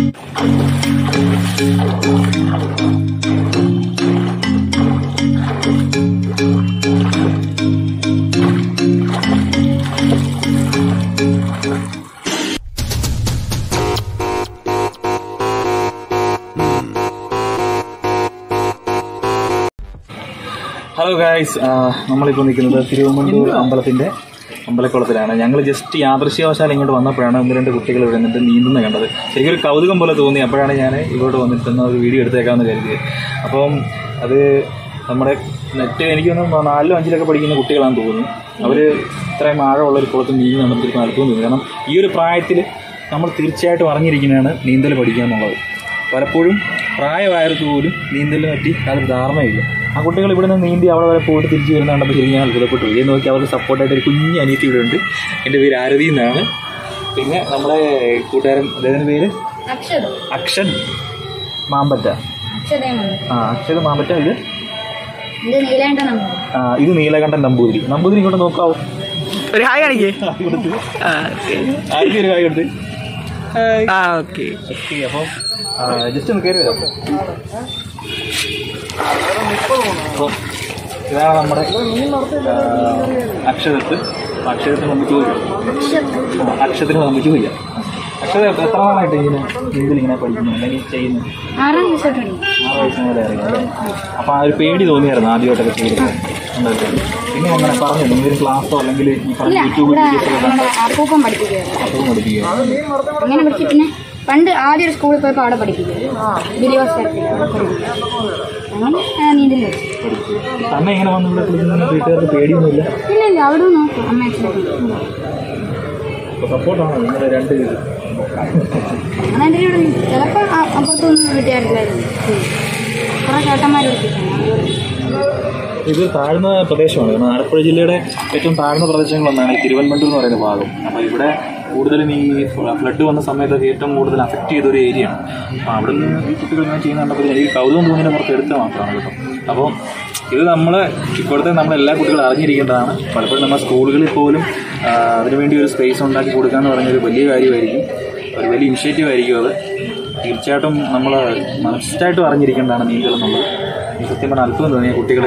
hello guys നമ്മളിപ്പോൾ നിൽക്കുന്നത് തിരുവനന്തപുരം അമ്പലത്തിന്റെ അമ്പലക്കുളത്തിലാണ് ഞങ്ങൾ ജസ്റ്റ് യാദൃശ്യവശാൽ ഇങ്ങോട്ട് വന്നപ്പോഴാണ് ഒന്ന് രണ്ട് കുട്ടികൾ ഇവിടെ നിന്നിട്ട് നീന്തുന്ന കണ്ടത് ശരിക്കും ഒരു കൗതുകം പോലെ തോന്നി അപ്പോഴാണ് ഞാൻ ഇങ്ങോട്ട് വന്നിട്ട് ഒരു വീഡിയോ എടുത്തേക്കാമെന്ന് കരുതിയത് അപ്പം അത് നമ്മുടെ നെറ്റ് എനിക്ക് തോന്നുന്നു നാലിലും അഞ്ചിലൊക്കെ പഠിക്കുന്ന കുട്ടികളാണെന്ന് തോന്നുന്നു അവർ ഇത്രയും ആഴമുള്ള ഒരു കുളത്തിൽ നീന്തി നമുക്ക് നടത്തുമെന്ന് തോന്നുന്നു കാരണം ഈ ഒരു പ്രായത്തിൽ നമ്മൾ തീർച്ചയായിട്ടും അറിഞ്ഞിരിക്കുന്നതാണ് നീന്തൽ പഠിക്കുക എന്നുള്ളത് പലപ്പോഴും പ്രായമായവർക്ക് പോലും നീന്തലിനെ പറ്റി യാതൊരു ധാരണയില്ല ആ കുട്ടികൾ ഇവിടെ നിന്ന് നീന്തി അവിടെ വരെ പോയിട്ട് തിരിച്ചു വരുന്ന കണ്ടപ്പോൾ ശരിക്കും ഞാൻ അത്ഭുതപ്പെട്ടു പോയി ഇത് നോക്കി അവർക്ക് സപ്പോർട്ടായിട്ട് ഒരു കുഞ്ഞ് അനിയത്തി ഇവിടെ ഉണ്ട് എൻ്റെ പേര് ആരതി എന്നാണ് പിന്നെ നമ്മുടെ കൂട്ടുകാരൻ അദ്ദേഹത്തിൻ്റെ പേര് അക്ഷരം അക്ഷൻ മാമ്പറ്റ അക്ഷരമുണ്ട് ആ അക്ഷത് മാമ്പറ്റ ഇത് ഇത് നീലേണ്ട നമ്പർ ആ, ഇത് നീലകണ്ഠൻ നമ്പൂതിരി നമ്പൂതിരി ഇങ്ങോട്ട് നോക്കാവോ ഒരു ഹായ് കാണിക്കേ ഹായ് കൊടുത്ത് ആ ആദ്യം ഒരു കായ് കൊടുത്ത് ആ ഓക്കെ ഓക്കെ അപ്പം ജസ്റ്റ് ഒന്ന് കയറി വരാം അപ്പം ഇതാണ് നമ്മുടെ ആ, അക്ഷരത്ത് അക്ഷരത്തിന് നമുക്ക് ചോദിക്കാം ആ, അക്ഷരത്തിന് നമുക്ക് ചോദിക്കാം അക്ഷര എത്ര നാളായിട്ട് ഇങ്ങനെ നീന്തൽ ഇങ്ങനെ പഠിക്കുന്നു അല്ലെങ്കിൽ ചെയ്യുന്നു ആറാം ദിവസം പഠിക്കും ആറ് വയസ്സ് മുതലേ അറിയാം അപ്പം ആ ഒരു പേടി തോന്നിയായിരുന്നു ആദ്യമായിട്ടൊക്കെ ചെയ്തപ്പോൾ ഉണ്ടായിട്ട് പിന്നെ അങ്ങനെ പറഞ്ഞു എന്തെങ്കിലും ക്ലാസ്സോ അല്ലെങ്കിൽ ഈ പറഞ്ഞ ഇല്ല യൂട്യൂബ് ഇവിടെ വീഡിയോസൊക്കെ നമ്മുടെ അപ്പൂപ്പൻ പഠിപ്പിക്കുകയായിരുന്നു അപ്പം പഠിപ്പിക്കുക അങ്ങനെ പഠിച്ച് പിന്നെ പണ്ട് ആദ്യം ഒരു സ്കൂളിൽ പോയപ്പോൾ അവിടെ പഠിപ്പിക്കും ബിലിയോസ് തരത്തിൽ അവിടെ പഠിപ്പിക്കും അങ്ങനെ ആ, നീന്തൽ പഠിച്ചു പഠിച്ചു തന്നെ ഇങ്ങനെ വന്ന് ഇവിടെ കളിക്കുന്ന വീട്ടുകാർക്ക് പേടിയൊന്നുമില്ല ഇല്ല ഇല്ല അവിടെ നോക്കും അമ്മ അച്ഛനൊക്കെ അപ്പോൾ സപ്പോർട്ടാണോ നിങ്ങളുടെ രണ്ട് ഇത് അങ്ങനെ എൻ്റെ ഇവിടെ ചിലപ്പോൾ അപ്പുറത്തൊന്നും വീട്ടുകാരില്ലായിരുന്നു കുറേ ചേട്ടന്മാർ പഠിപ്പിക്കണം ഇത് താഴ്ന്ന പ്രദേശമാണ് കാരണം ആലപ്പുഴ ജില്ലയുടെ ഏറ്റവും താഴ്ന്ന പ്രദേശങ്ങളൊന്നാണ് ഈ തിരുവനന്തപുരം എന്ന് പറയുന്ന ഭാഗം അപ്പോൾ ഇവിടെ കൂടുതലും ഈ ഫ്ലഡ് വന്ന സമയത്തൊക്കെ ഏറ്റവും കൂടുതൽ അഫക്റ്റ് ചെയ്ത ഒരു ഏരിയയാണ് അപ്പോൾ അവിടെ നിന്ന് ഈ കുട്ടികൾ ഇങ്ങനെ ചെയ്യുന്ന കണ്ടപ്പോൾ എനിക്ക് കൗതുകം തോന്നിയ പുറത്ത് എടുത്ത മാത്രമാണ് കേട്ടോ അപ്പോൾ ഇത് നമ്മൾ ഇപ്പോഴത്തെ നമ്മൾ എല്ലാ കുട്ടികളും അറിഞ്ഞിരിക്കേണ്ടതാണ് പലപ്പോഴും നമ്മുടെ സ്കൂളുകളിൽ പോലും ആ, അതിനുവേണ്ടി ഒരു സ്പേസ് ഉണ്ടാക്കി കൊടുക്കുക എന്ന് പറഞ്ഞൊരു വലിയ കാര്യമായിരിക്കും ഒരു വലിയ ഇനിഷ്യേറ്റീവ് ആയിരിക്കും അത് തീർച്ചയായിട്ടും നമ്മൾ മസ്റ്റായിട്ടും അറിഞ്ഞിരിക്കേണ്ടതാണ് നീന്തൽ എന്നുള്ളത് എനിക്ക് സത്യം പറഞ്ഞാൽ അത്ഭുതം തോന്നിയ കുട്ടികളെ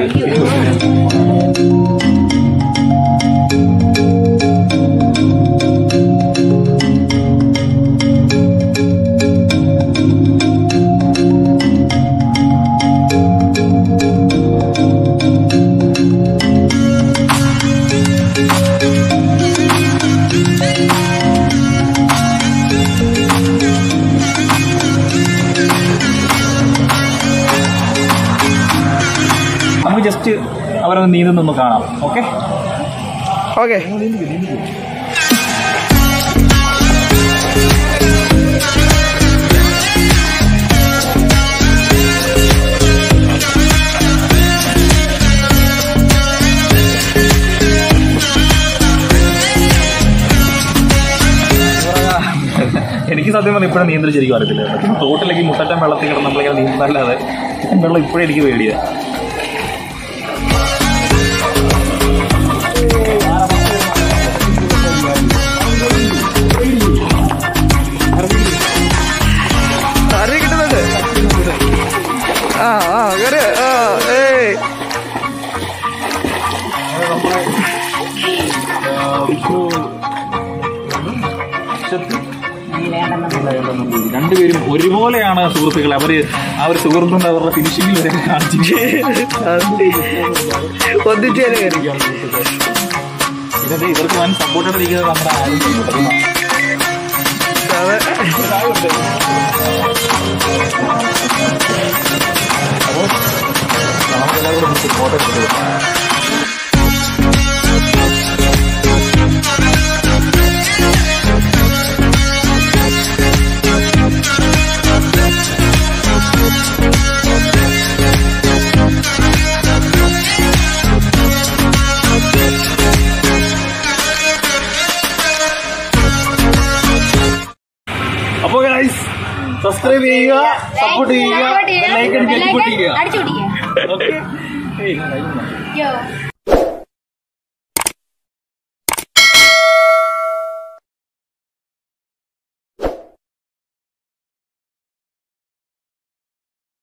നമുക്ക് ജസ്റ്റ് അവരൊന്ന് നീന്തുന്നൊന്ന് കാണാം ഓക്കെ ഓക്കെ എനിക്ക് സത്യം പറഞ്ഞാൽ ഇപ്പോഴും നീന്തൽ ശരിക്കും അറിയത്തില്ല പക്ഷേ തോട്ടിലേക്ക് മുട്ടറ്റം വെള്ളത്തിൽ കിടന്ന് നമ്മളിങ്ങനെ നീന്തല്ലാതെ വെള്ളം ഇപ്പോഴും എനിക്ക് പേടിയാണ് അറിയ കിട്ടുന്നുണ്ട് ആ ആ കേറ് ആ ഏയ് രണ്ടുപേരും ഒരുപോലെയാണ് സുഹൃത്തുക്കൾ അവര് ആ ഒരു സുഹൃത്തുണ്ട് അവരുടെ ഫിനിഷിംഗിൽ വരെ കാണിച്ചിട്ട് ഒന്നിച്ച് തന്നെ കയറി ഇതൊക്കെ ഇവർക്ക് വൻ സപ്പോർട്ടായിട്ട് ഇരിക്കുന്നത് നമ്മുടെ ആരും അതെ അപ്പോൾ നമുക്കെല്ലാവരും കൂടി ഫോട്ടോ എടുത്തിട്ട് അപ്പോൾ ഗൈസ് സബ്സ്ക്രൈബ് ചെയ്യുക സപ്പോർട്ട് ചെയ്യുക ബെല്ലൈക്കൺ ഞെക്കി പൊട്ടിക്കുക അടിച്ചു പിടിക്കുക ഓക്കെ യോ